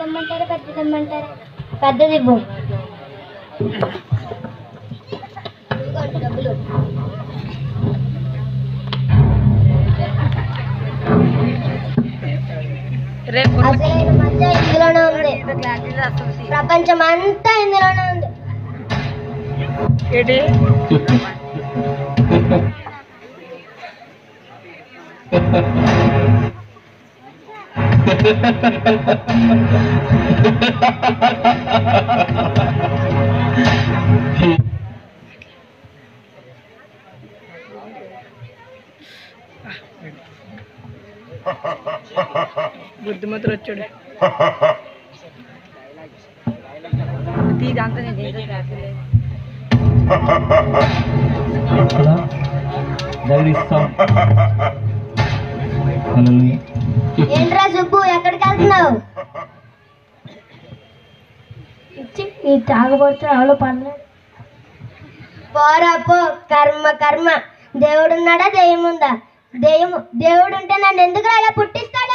ఇమ్మంటారా పెద్దది ఇమ్మంటారా పెద్దది ఇవ్వు డబ్బులు రేపు అసలైన మధ్య ఇందులోనే ఉంది ప్రపంచం అంతా ఇందులోనే ఉంది ఏంటి బుద్ధిమంతుడు వచ్చాడు ఇదంతా నేను ఏదో రాత్రి కదా ధైర్యిస్తాం హల్లెలూయా. ఏంట్రా సుబ్బు ఎక్కడికి వెళ్తున్నావు ఈ తాగబోతే ఎవరు పడలేదు పోరా పో కర్మ కర్మ దేవుడున్నాడా దెయ్యం ఉందా దెయ్యం దేవుడు ఉంటే నన్ను ఎందుకు అలా పుట్టిస్తాడు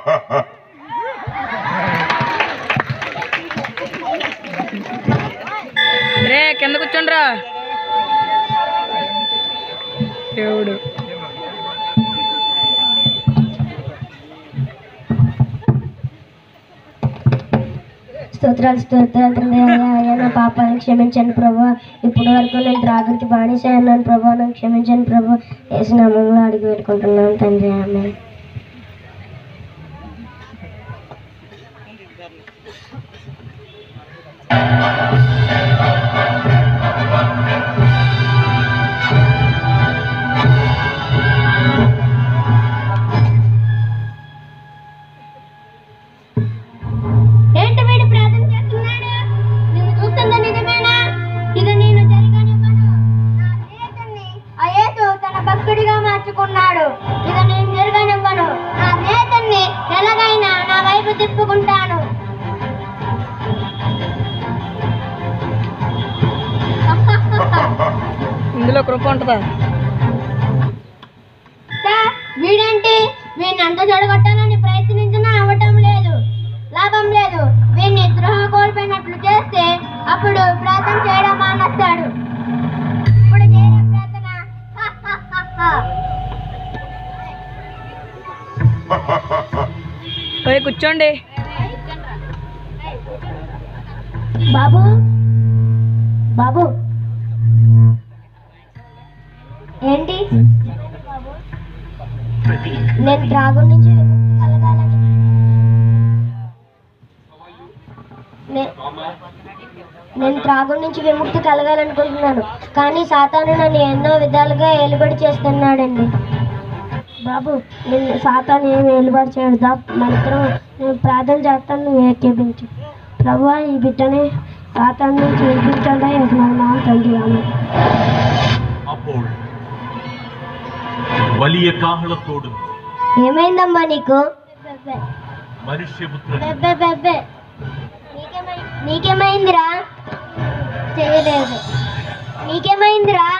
రే కింద కూర్చోండ్రా దేవుడు స్తోత్రాలు స్తోత్రాలు తండ్రి అయ్యా అయ్యా నా పాపాలను క్షమించండి ప్రభు ఇప్పటి వరకు నేను త్రాగుడికి బానిస అన్నాను ప్రభు నన్ను క్షమించండి ప్రభు వేసినామంలో అడిగి పెట్టుకుంటున్నాను తండ్రి ఆమె ఏంటి వీడు ప్రార్థన చేస్తున్నాడు నేను చూస్తుందా నిజమేనా ఇది నేను జరగనివ్వను నా స్నేహితుణ్ణి ఆ యేసు తన భక్తుడిగా మార్చుకున్నాడు ఇది నేను జరగనివ్వను నా స్నేహితుణ్ణి ఎలాగైనా నా వైపు తిప్పుకుంటాను ఇందులో కృప ఉంటుందా సార్ వీడేంటి వీడిని అంత చెడగొట్టాలని ప్రయత్నించినా అవ్వటం లేదు లాభం లేదు వీడిని గృహ కోల్పోయినట్లు చేస్తే అప్పుడు ప్రార్థన చేయడం మానేస్తాడు ఇప్పుడు చేయడం ప్రార్థన హ, హ, హ, హ. పోయి కూర్చోండి బాబు బాబు ఏంటి నేను త్రాగు నుంచి విముక్తి కలగాలని నే- నేను త్రాగు నుంచి విముక్తి కలగాలనుకుంటున్నాను కానీ సాతాను నన్ను ఎన్నో విధాలుగా ఏలుబడి చేస్తున్నాడండి బాబు నేను సాతాను ఏమి ఏలుబడి చేయడు దా మంత్రం నేను ప్రార్థన చేస్తాను నువ్వు ఏకేపించు ప్రభు ఈ బిడ్డని సాతాను నుంచి విడిపించండి యజమానా తండ్రి ఆమె അപ്പോൾ വലിയ കാഹളത്തോടും ఏమైందమ్మా నీకు മനുഷ്യപുത്രൻ బెబ్బే బెబ్బే నీకేమై నీకేమైందిరా చేయలేదు నీకేమైందిరా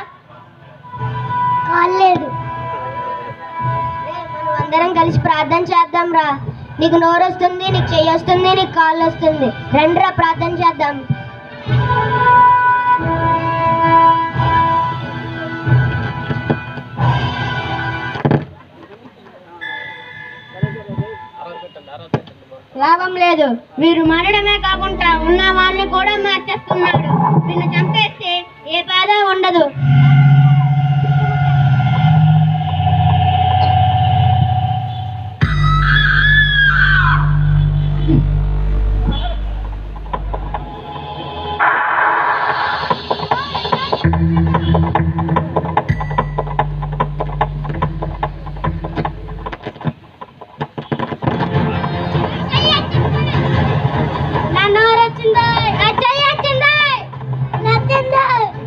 కాలేదు మనం అందరం కలిసి ప్రార్థన చేద్దాం రా నీకు నోరు వస్తుంది నీకు చెయ్యి వస్తుంది నీకు కాళ్ళు వస్తుంది రండిరా ప్రార్థన చేద్దాం లాభం లేదు వీరు మరణమే కాకుండా ఉన్న వాళ్ళని కూడా మార్చేస్తున్నాడు వీళ్ళు చంపేస్తే ఏ బాధ ఉండదు నా నోరు వచ్చింది నా చెయ్యి వచ్చింది నచ్చింది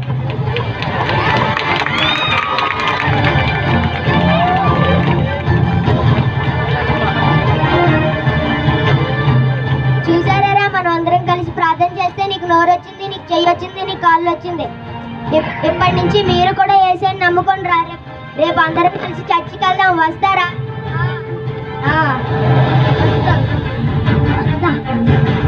చూసారా మనం అందరం కలిసి ప్రార్థన చేస్తే నీకు నోరు వచ్చింది నీకు చెయ్యి వచ్చింది నీకు కాళ్ళు వచ్చింది ఇప్- ఇప్పటి నుంచి మీరు కూడా వేసేది నమ్ముకొని రా రేపు రేపు అందరం కలిసి చర్చికి వెళ్దాం వస్తారా ఆ. వస్తా. వస్తా.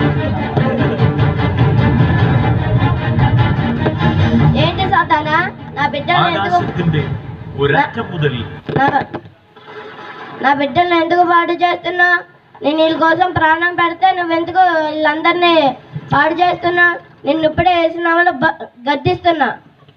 ఎందుకు ആകാശത്തിന്റെ ഒരറ്റ മുതൽ నా నా బిడ్డలను ఎందుకు పాడు చేస్తున్నా నేను వీళ్ళ కోసం ప్రాణం పెడితే నువ్వెందుకు వీళ్ళందరినీ పాడు చేస్తున్నా నిన్ను ఇప్పుడే వేసినామని గద్దిస్తున్నా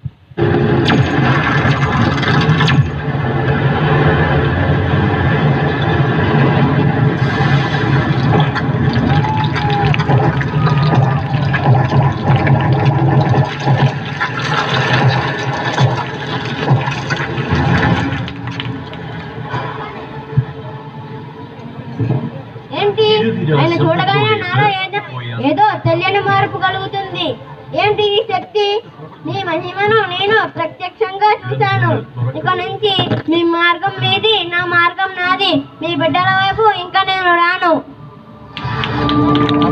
ఏంటి ఆయన చూడగానే నాలో ఏదో ఏదో తెలియని మార్పు కలుగుతుంది ఏంటి ఈ శక్తి నీ మహిమను నేను ప్రత్యక్షంగా చూశాను ఇక నుంచి మీ మార్గం మీది నా మార్గం నాది మీ బిడ్డల వైపు ఇంకా నేను రాను